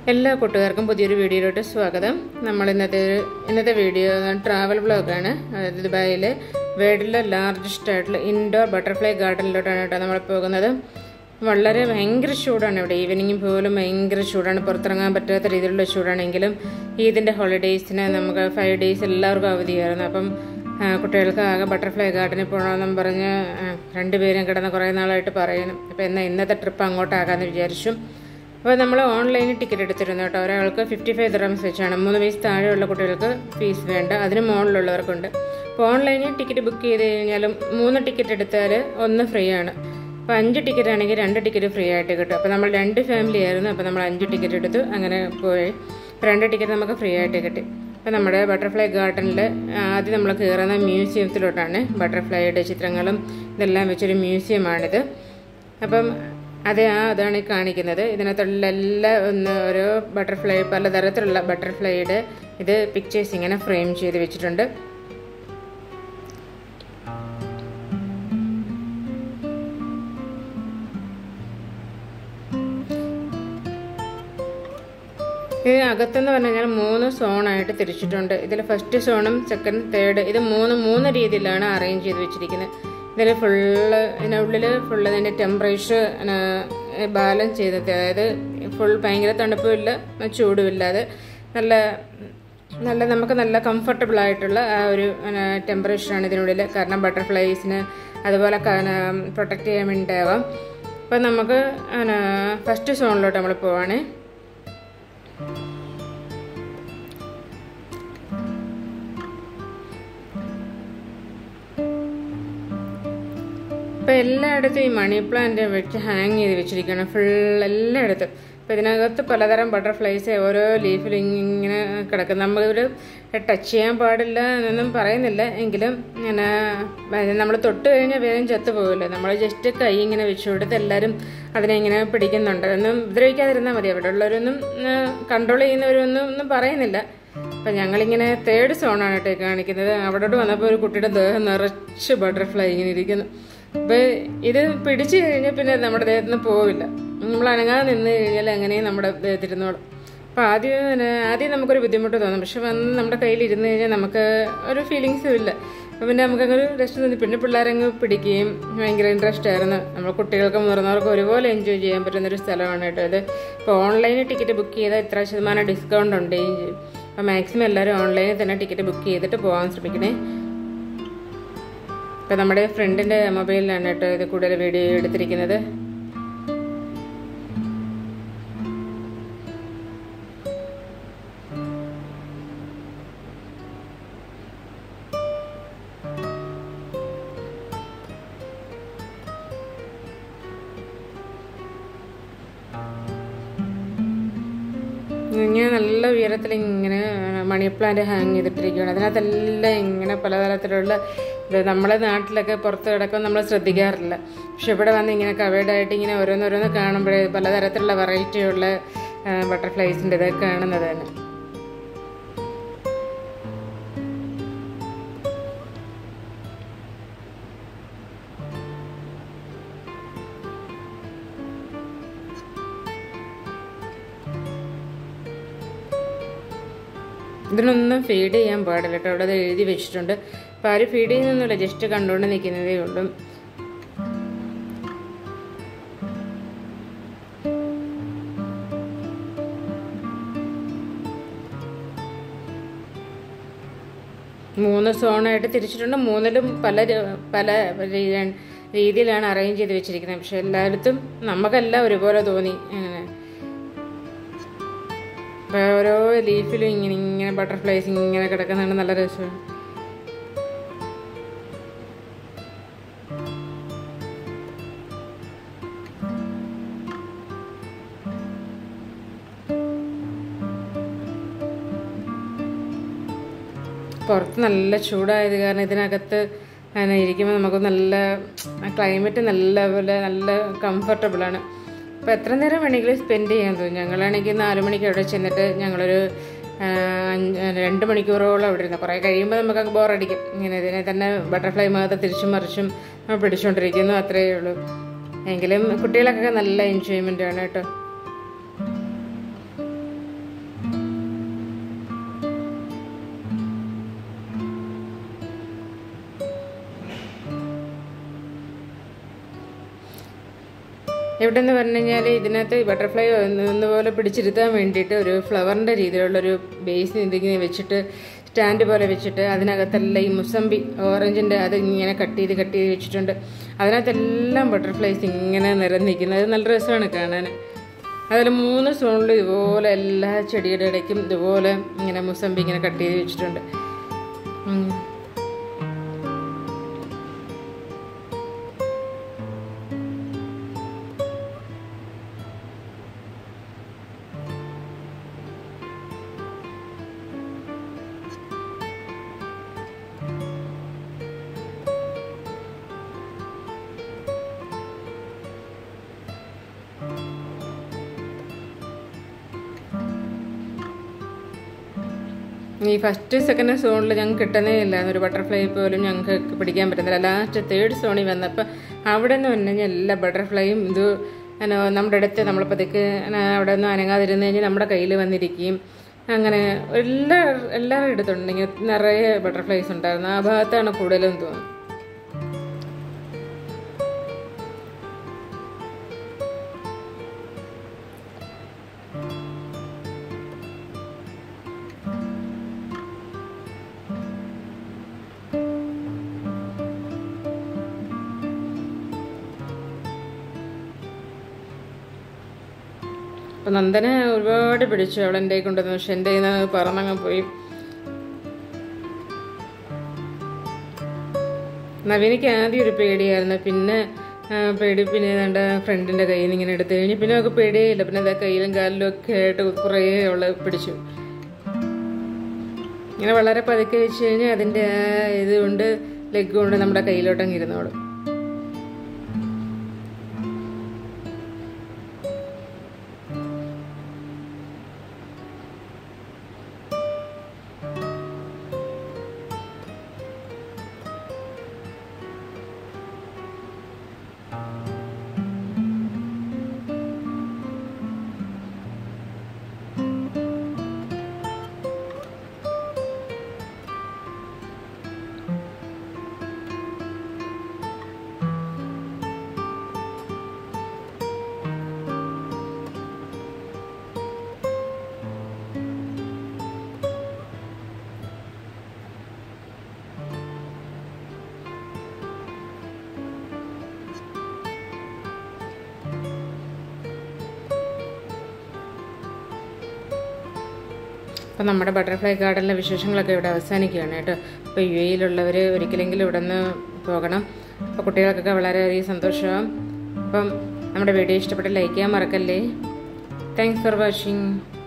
എല്ലാ കൂട്ടുകാർക്കും പുതിയൊരു വീഡിയോയിലോട്ട് സ്വാഗതം നമ്മൾ ഇന്നത്തെ ഒരു- ഇന്നത്തെ വീഡിയോ ട്രാവൽ ബ്ലോഗാണ് അതായത് ദുബായിലെ വേൾഡിലെ ലാർജസ്റ്റ് ആയിട്ടുള്ള ഇൻഡോർ ബട്ടർഫ്ലൈ ഗാർഡനിലോട്ടാണ് കേട്ടോ നമ്മൾ പോകുന്നത് വളരെ ഭയങ്കര ചൂടാണ് ഇവിടെ ഈവനിങ് പോലും ഭയങ്കര ചൂടാണ് പുറത്തിറങ്ങാൻ പറ്റാത്ത രീതിയിലുള്ള ചൂടാണെങ്കിലും ഈദിൻ്റെ ഹോളിഡേയ്സിന് നമുക്ക് ഫൈവ് ഡേയ്സ് എല്ലാവർക്കും അവധിയായിരുന്നു അപ്പം ആ, കുട്ടികൾക്ക് ആകെ ബട്ടർഫ്ലൈ ഗാർഡനിൽ പോകണമെന്നും പറഞ്ഞ് ആ, രണ്ടുപേരും കിടന്ന് കുറേ നാളായിട്ട് പറയുന്നു അപ്പോൾ എന്നാൽ ഇന്നത്തെ ട്രിപ്പ് അങ്ങോട്ടാകാമെന്ന് വിചാരിച്ചു അപ്പോൾ നമ്മൾ ഓൺലൈനിൽ ടിക്കറ്റ് എടുത്തിരുന്നു കേട്ടോ ഒരാൾക്ക് ഫിഫ്റ്റി ഫൈവ് ദിറംസ് വെച്ചാണ് മൂന്ന് വയസ്സ് താഴെയുള്ള കുട്ടികൾക്ക് ഫീസ് വേണ്ട അതിന് മുകളിലുള്ളവർക്കുണ്ട് അപ്പോൾ ഓൺലൈനിൽ ടിക്കറ്റ് ബുക്ക് ചെയ്ത് കഴിഞ്ഞാലും മൂന്ന് ടിക്കറ്റ് എടുത്താൽ ഒന്ന് ഫ്രീ ആണ് അപ്പോൾ അഞ്ച് ടിക്കറ്റ് ആണെങ്കിൽ രണ്ട് ടിക്കറ്റ് ഫ്രീ ആയിട്ട് കിട്ടും അപ്പോൾ നമ്മൾ രണ്ട് ഫാമിലി ആയിരുന്നു അപ്പോൾ നമ്മൾ അഞ്ച് ടിക്കറ്റ് എടുത്തു അങ്ങനെ പോയി അപ്പോൾ രണ്ട് ടിക്കറ്റ് നമുക്ക് ഫ്രീ ആയിട്ട് കിട്ടി അപ്പോൾ നമ്മുടെ ബട്ടർഫ്ലൈ ഗാർഡനിൽ ആദ്യം നമ്മൾ കയറുന്ന മ്യൂസിയത്തിലോട്ടാണ് ബട്ടർഫ്ലൈയുടെ ചിത്രങ്ങളും ഇതെല്ലാം വെച്ചൊരു മ്യൂസിയമാണിത് അപ്പം അത് ആ അതാണ് ഈ കാണിക്കുന്നത് ഇതിനകത്തുള്ള എല്ലാ ഒന്ന് ഓരോ ബട്ടർഫ്ലൈ പലതരത്തിലുള്ള ബട്ടർഫ്ലൈയുടെ ഇത് പിക്ചേഴ്സ് ഇങ്ങനെ ഫ്രെയിം ചെയ്ത് വെച്ചിട്ടുണ്ട് ഇത് അകത്തെന്ന് പറഞ്ഞു കഴിഞ്ഞാൽ മൂന്ന് സോണായിട്ട് തിരിച്ചിട്ടുണ്ട് ഇതിൽ ഫസ്റ്റ് സോണും സെക്കൻഡ് തേർഡ് ഇത് മൂന്ന് മൂന്ന് രീതിയിലാണ് അറേഞ്ച് ചെയ്ത് വെച്ചിരിക്കുന്നത് ഇതിൽ ഫുള്ള് ഇതിനുള്ളിൽ ഫുള്ള് ഇതിൻ്റെ ടെമ്പറേച്ചർ ബാലൻസ് ചെയ്തിട്ട് അതായത് ഫുൾ ഭയങ്കര തണുപ്പുമില്ല ചൂടുമില്ലാതെ നല്ല നല്ല നമുക്ക് നല്ല കംഫർട്ടബിൾ ആയിട്ടുള്ള ആ ഒരു ടെമ്പറേച്ചറാണ് ഇതിനുള്ളിൽ കാരണം ബട്ടർഫ്ലൈസിന് അതുപോലെ പ്രൊട്ടക്റ്റ് ചെയ്യാൻ വേണ്ടിയിട്ടാവാം അപ്പം നമുക്ക് ഫസ്റ്റ് സോണിലോട്ട് നമ്മൾ പോവാണേ ഇപ്പം എല്ലായിടത്തും ഈ മണി പ്ലാന്റ് വെച്ച് ഹാങ് ചെയ്ത് വെച്ചിരിക്കുകയാണ് ഫുൾ എല്ലായിടത്തും അപ്പം ഇതിനകത്ത് പലതരം ബട്ടർഫ്ലൈസ് ഓരോ ലീഫിൽ ഇങ്ങനെ കിടക്കും നമ്മളൊരു ടച്ച് ചെയ്യാൻ പാടില്ല എന്നൊന്നും പറയുന്നില്ല എങ്കിലും ഇങ്ങനെ നമ്മൾ തൊട്ട് കഴിഞ്ഞാൽ വേഗം ചത്തു പോകില്ല നമ്മൾ ജസ്റ്റ് കൈ ഇങ്ങനെ വെച്ചു കൊടുത്ത് എല്ലാവരും അതിനെ ഇങ്ങനെ പിടിക്കുന്നുണ്ട് ഒന്നും ഉപദ്രവിക്കാതിരുന്നാൽ മതി അവിടെ ഉള്ളവരൊന്നും കൺട്രോൾ ചെയ്യുന്നവരൊന്നും ഒന്നും പറയുന്നില്ല അപ്പം ഞങ്ങളിങ്ങനെ തേർഡ് സോണാണ് കേട്ടോ കാണിക്കുന്നത് അവിടോട്ട് വന്നപ്പോൾ ഒരു കുട്ടിയുടെ ദേഹം നിറച്ച് ബട്ടർഫ്ലൈ ഇങ്ങനെ ഇരിക്കുന്നു അപ്പോൾ ഇത് പിടിച്ചു കഴിഞ്ഞാൽ പിന്നെ നമ്മുടെ ദേഹത്ത് നിന്ന് പോവില്ല നമ്മൾ അനങ്ങാതെ നിന്ന് കഴിഞ്ഞാൽ അങ്ങനെയും നമ്മുടെ ദേഹത്തിരുന്നോളും അപ്പോൾ ആദ്യം തന്നെ ആദ്യം നമുക്കൊരു ബുദ്ധിമുട്ട് തോന്നും പക്ഷെ വന്ന് നമ്മുടെ കയ്യിൽ ഇരുന്ന് കഴിഞ്ഞാൽ നമുക്ക് ഒരു ഫീലിങ്സും ഇല്ല അപ്പോൾ പിന്നെ നമുക്കങ്ങൊരു രസം തോന്നി പിന്നെ പിള്ളേരങ്ങ് പിടിക്കുകയും ഭയങ്കര ഇൻട്രസ്റ്റ് ആയിരുന്നു നമ്മൾ കുട്ടികൾക്കും മുതിർന്നവർക്കും ഒരുപോലെ എൻജോയ് ചെയ്യാൻ പറ്റുന്നൊരു സ്ഥലമാണ് കേട്ടോ ഇത് ഇപ്പോൾ ഓൺലൈനിൽ ടിക്കറ്റ് ബുക്ക് ചെയ്താൽ ഇത്ര ശതമാനം ഡിസ്കൗണ്ട് ഉണ്ടെയും ചെയ്യും അപ്പോൾ മാക്സിമം എല്ലാവരും ഓൺലൈനിൽ തന്നെ ടിക്കറ്റ് ബുക്ക് ചെയ്തിട്ട് പോകാൻ ശ്രമിക്കണേ ഇപ്പം നമ്മുടെ ഫ്രണ്ടിൻ്റെ മൊബൈലിലാണ് കേട്ടോ ഇത് കൂടുതൽ വീഡിയോ എടുത്തിരിക്കുന്നത് ഇങ്ങനെ നല്ല ഉയരത്തിൽ ഇങ്ങനെ മണി പ്ലാന്റ് ഹാങ് ചെയ്തിട്ടിരിക്കുകയാണ് അതിനകത്തെല്ലാം ഇങ്ങനെ പലതരത്തിലുള്ള ഇത് നമ്മളെ നാട്ടിലൊക്കെ പുറത്ത് കിടക്കും നമ്മൾ ശ്രദ്ധിക്കാറില്ല പക്ഷെ ഇവിടെ വന്ന് ഇങ്ങനെ കവേഡായിട്ട് ഇങ്ങനെ ഓരോന്നോരോന്ന് കാണുമ്പോഴേ പലതരത്തിലുള്ള വെറൈറ്റിയുള്ള ബട്ടർഫ്ലൈസിൻ്റെ ഇതൊക്കെ കാണുന്നതാണ് ഇതിനൊന്നും ഫീഡ് ചെയ്യാൻ പാടില്ല കേട്ടോ അവിടെ അത് എഴുതി വെച്ചിട്ടുണ്ട് അപ്പോൾ ആരും ഫീഡ് ചെയ്യുന്നൊന്നുമില്ല ജസ്റ്റ് കണ്ടുകൊണ്ട് നിൽക്കുന്നതേ ഉള്ളൂ മൂന്ന് സോണായിട്ട് തിരിച്ചിട്ടുണ്ട് മൂന്നിലും പല പല രീതിയിലാണ് അറേഞ്ച് ചെയ്ത് വെച്ചിരിക്കുന്നത് പക്ഷെ എല്ലായിടത്തും നമുക്കെല്ലാം ഒരുപോലെ തോന്നി അങ്ങനെ ഓരോ ലീഫിലും ഇങ്ങനെ ഇങ്ങനെ ബട്ടർഫ്ലൈസ് ഇങ്ങനെ കിടക്കുന്നതാണ് നല്ല രസമാണ് പുറത്ത് നല്ല ചൂടായത് കാരണം ഇതിനകത്ത് അങ്ങനെ ഇരിക്കുമ്പോൾ നമുക്ക് നല്ല ക്ലൈമറ്റ് നല്ല പോലെ നല്ല കംഫർട്ടബിളാണ് അപ്പോൾ എത്ര നേരം വേണമെങ്കിലും സ്പെൻഡ് ചെയ്യാൻ തോന്നും ഞങ്ങളാണെങ്കിൽ നാല് മണിക്ക് അവിടെ ചെന്നിട്ട് ഞങ്ങളൊരു രണ്ട് മണിക്കൂറോളം അവിടെ ഇരുന്നു കുറേ കഴിയുമ്പോൾ നമുക്ക് ബോറടിക്കും ഇങ്ങനെ ഇതിനെ തന്നെ ബട്ടർഫ്ലൈ മാത്രം തിരിച്ചും മറിച്ചും പിടിച്ചുകൊണ്ടിരിക്കുന്നു അത്രയേ ഉള്ളൂ എങ്കിലും കുട്ടികളൊക്കെ നല്ല എൻജോയ്മെൻ്റ് ആണ് കേട്ടോ ഇവിടെ എന്ന് പറഞ്ഞു കഴിഞ്ഞാൽ ഇതിനകത്ത് ബട്ടർഫ്ലൈ ഒന്നുപോലെ പിടിച്ചിരുത്താൻ വേണ്ടിയിട്ട് ഒരു ഫ്ലവറിൻ്റെ രീതിയിലുള്ളൊരു ബേസ് ഇതിങ്ങനെ വെച്ചിട്ട് സ്റ്റാൻഡ് പോലെ വെച്ചിട്ട് അതിനകത്തെല്ലാം ഈ മുസമ്പി ഓറഞ്ചിൻ്റെ അത് ഇങ്ങനെ കട്ട് ചെയ്ത് കട്ട് ചെയ്ത് വെച്ചിട്ടുണ്ട് അതിനകത്തെല്ലാം ബട്ടർഫ്ലൈസ് ഇങ്ങനെ നിരന്നിരിക്കുന്നത് അത് നല്ല രസമാണ് കാണാൻ അതിൽ മൂന്ന് സോണിലും ഇതുപോലെ എല്ലാ ചെടിയുടെ ഇടയ്ക്കും ഇതുപോലെ ഇങ്ങനെ മുസമ്പി ഇങ്ങനെ കട്ട് ചെയ്ത് വെച്ചിട്ടുണ്ട് ഉം. ഈ ഫസ്റ്റ് സെക്കൻഡ് സോണിൽ ഞങ്ങൾക്ക് കിട്ടുന്നേ ഇല്ല ഒരു ബട്ടർഫ്ലൈ പോലും ഞങ്ങൾക്ക് പിടിക്കാൻ പറ്റുന്നില്ല ലാസ്റ്റ് തേർഡ് സോണിൽ വന്നപ്പോൾ അവിടെ നിന്ന് പറഞ്ഞു കഴിഞ്ഞാൽ എല്ലാ ബട്ടർഫ്ലൈയും ഇത് എന്നാ നമ്മുടെ അടുത്ത് നമ്മൾ പതുക്കെ എന്നാ അവിടെ നിന്ന് അനങ്ങാതിരുന്ന് കഴിഞ്ഞാൽ നമ്മുടെ കയ്യിൽ വന്നിരിക്കുകയും അങ്ങനെ എല്ലാ എല്ലാവരുടെ അടുത്തുണ്ട് ഇങ്ങനെ നിറയെ ബട്ടർഫ്ലൈസ് ഉണ്ടായിരുന്നു ആ ഭാഗത്താണ് കൂടുതലും തോന്നുന്നു അപ്പം നന്ദന ഒരുപാട് പിടിച്ചു അവൾ എൻ്റെ കയ്യിൽ കൊണ്ടുവന്നു പക്ഷെ എൻ്റെ കയ്യിൽ നിന്ന് പറന്നങ്ങ് പോയി നവീനയ്ക്ക് ആദ്യം ഒരു പേടിയായിരുന്നു പിന്നെ ആ, പേടി പിന്നെ ഏതാണ്ട് ഫ്രണ്ടിൻ്റെ കയ്യിൽ നിന്ന് ഇങ്ങനെ എടുത്തു കഴിഞ്ഞ് പിന്നെ അവൾക്ക് പേടിയില്ല പിന്നെ അതാ കയ്യിലും കാലിലും ഒക്കെ ആയിട്ട് കുറേ അവള് പിടിച്ചു ഇങ്ങനെ വളരെ പതുക്കെ വെച്ച് കഴിഞ്ഞാൽ അതിൻ്റെ ആ ഇത് കൊണ്ട് ലെഗ് കൊണ്ട് നമ്മുടെ കയ്യിലോട്ടങ്ങ് ഇരുന്നോളും അപ്പം നമ്മുടെ ബട്ടർഫ്ലൈ ഗാർഡനിലെ വിശേഷങ്ങളൊക്കെ ഇവിടെ അവസാനിക്കുകയാണ് കേട്ടോ അപ്പോൾ യു എയിലുള്ളവർ ഒരിക്കലെങ്കിലും ഇവിടെ നിന്ന് പോകണം അപ്പോൾ കുട്ടികൾക്കൊക്കെ വളരെയധികം സന്തോഷമാകും അപ്പം നമ്മുടെ വീഡിയോ ഇഷ്ടപ്പെട്ട് ലൈക്ക് ചെയ്യാൻ മറക്കല്ലേ താങ്ക്സ് ഫോർ വാച്ചിങ്